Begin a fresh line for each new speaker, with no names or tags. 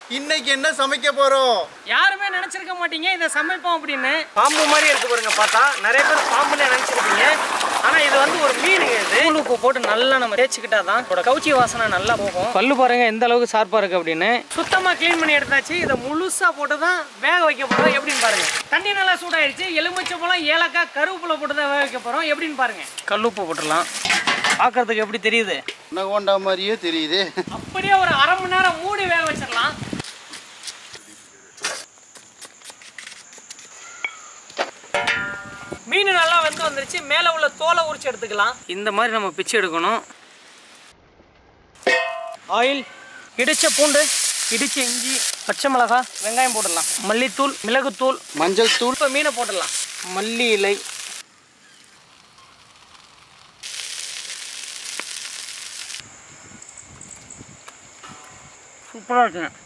இன்னைக்கு என்ன சமைக்க போறோம்
யாருமே நினைச்சிருக்க மாட்டீங்க இதை சமைப்போம் அப்படின்னு பாம்பு மாதிரி இருக்கு பாருங்க பார்த்தா நிறைய பேர் பாம்புன்னு நினைச்சிருப்பீங்க ஆனா இது வந்து ஒரு மீனுங்க இது தூள் உப்பு போட்டு நல்லா நம்ம தேய்ச்சிக்கிட்டா தான் இதோட கவுச்சி வாசனை நல்லா போகும் பல்லு பாருங்க எந்த அளவுக்கு ஷார்ப்பா இருக்கு அப்படின்னு சுத்தமா க்ளீன் பண்ணி எடுத்தாச்சு இதை முழுசா போட்டு தான் வேக வைக்க போறோம் எப்படின்னு பாருங்க தண்ணி நல்லா சூடாயிடுச்சு எலுமிச்சை பழம் ஏலக்காய் கருவேப்பிலை போட்டு தான் வேக வைக்க போறோம் எப்படின்னு பாருங்க கல்லுப்பு போட்டுடலாம் பார்க்கறதுக்கு எப்படி தெரியுது
நகோண்டா மாதிரியே தெரியுது
அப்படியே ஒரு அரை மணி நேரம் மூடி வேக வச்சிடலாம் மீன் நல்லா வெந்து வந்துருச்சு மேலே உள்ள தோலை உரிச்சு எடுத்துக்கலாம் இந்த மாதிரி நம்ம பிச்சு எடுக்கணும் ஆயில் இடிச்ச பூண்டு இடிச்ச இஞ்சி பச்சை மிளகாய் வெங்காயம் போட்டுடலாம் மல்லித்தூள் மிளகுத்தூள்
மஞ்சள் தூள்
இப்போ மீனை போட்டுடலாம் மல்லி இலை சூப்பராக இருக்குங்க